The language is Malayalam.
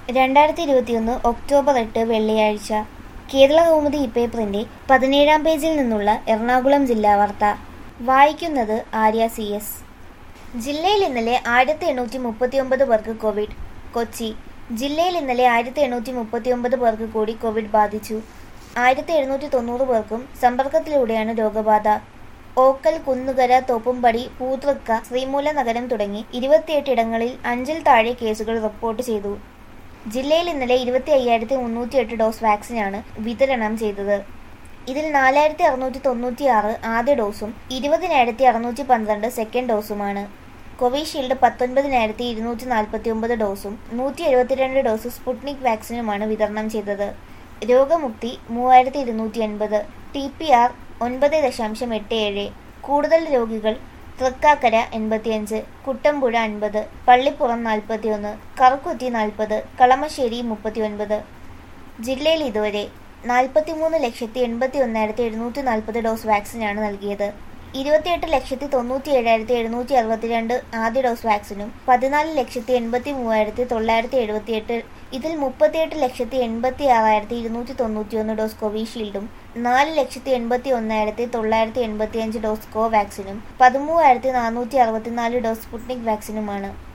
രണ്ടായിരത്തി ഇരുപത്തിയൊന്ന് ഒക്ടോബർ എട്ട് വെള്ളിയാഴ്ച കേരള കൗമുദി ഇപ്പേപ്പറിന്റെ പതിനേഴാം പേജിൽ നിന്നുള്ള എറണാകുളം ജില്ലാ വാർത്ത വായിക്കുന്നത് ആര്യ സി എസ് ജില്ലയിൽ ഇന്നലെ ആയിരത്തി എണ്ണൂറ്റി മുപ്പത്തിയൊമ്പത് പേർക്ക് കോവിഡ് കൊച്ചി ജില്ലയിൽ ഇന്നലെ ആയിരത്തി എണ്ണൂറ്റി മുപ്പത്തിയൊമ്പത് പേർക്ക് കൂടി കോവിഡ് ബാധിച്ചു ആയിരത്തി എഴുന്നൂറ്റി തൊണ്ണൂറ് പേർക്കും സമ്പർക്കത്തിലൂടെയാണ് രോഗബാധ ഓക്കൽ കുന്നുകര തോപ്പുംപടി പൂതൃക്ക ശ്രീമൂല നഗരം തുടങ്ങി ഇരുപത്തിയെട്ട് ഇടങ്ങളിൽ അഞ്ചിൽ താഴെ കേസുകൾ റിപ്പോർട്ട് ചെയ്തു ജില്ലയിൽ ഇന്നലെ ഇരുപത്തി അയ്യായിരത്തി മുന്നൂറ്റിയെട്ട് ഡോസ് വാക്സിനാണ് വിതരണം ചെയ്തത് ഇതിൽ നാലായിരത്തി അറുന്നൂറ്റി തൊണ്ണൂറ്റി ആറ് ആദ്യ ഡോസും ഇരുപതിനായിരത്തി അറുന്നൂറ്റി പന്ത്രണ്ട് സെക്കൻഡ് ഡോസുമാണ് കോവിഷീൽഡ് പത്തൊൻപതിനായിരത്തി ഇരുന്നൂറ്റി നാൽപ്പത്തി ഒമ്പത് ഡോസും നൂറ്റി എഴുപത്തിരണ്ട് ഡോസ് സ്പുട്നിക് വാക്സിനുമാണ് വിതരണം ചെയ്തത് രോഗമുക്തി മൂവായിരത്തി ഇരുന്നൂറ്റി എൺപത് ടി പി ആർ ഒൻപത് ദശാംശം എട്ട് ഏഴ് കൂടുതൽ രോഗികൾ തൃക്കാക്കര എൺപത്തിയഞ്ച് കുട്ടമ്പുഴ അൻപത് പള്ളിപ്പുറം നാൽപ്പത്തിയൊന്ന് കറുക്കുറ്റി നാൽപ്പത് കളമശ്ശേരി മുപ്പത്തിയൊൻപത് ജില്ലയിൽ ഇതുവരെ നാൽപ്പത്തിമൂന്ന് ലക്ഷത്തി എൺപത്തി ഒന്നായിരത്തി എഴുന്നൂറ്റി നാൽപ്പത് ഡോസ് വാക്സിനാണ് നൽകിയത് ഇരുപത്തിയെട്ട് ലക്ഷത്തി തൊണ്ണൂറ്റി ഏഴായിരത്തി എഴുന്നൂറ്റി അറുപത്തിരണ്ട് ആദ്യ ഡോസ് വാക്സിനും പതിനാല് ലക്ഷത്തി എൺപത്തി മൂവായിരത്തി തൊള്ളായിരത്തി എഴുപത്തിയെട്ട് ഇതിൽ മുപ്പത്തിയെട്ട് ലക്ഷത്തി എൺപത്തി ആറായിരത്തി ഇരുന്നൂറ്റി തൊണ്ണൂറ്റിയൊന്ന് ഡോസ് കോവിഷീൽഡും നാല് ലക്ഷത്തി എൺപത്തി ഒന്നായിരത്തി തൊള്ളായിരത്തി എൺപത്തിയഞ്ച് ഡോസ് കോവാക്സിനും പതിമൂവായിരത്തി നാനൂറ്റി അറുപത്തിനാല് ഡോസ് സ്പുട്നിക് വാക്സിനുമാണ്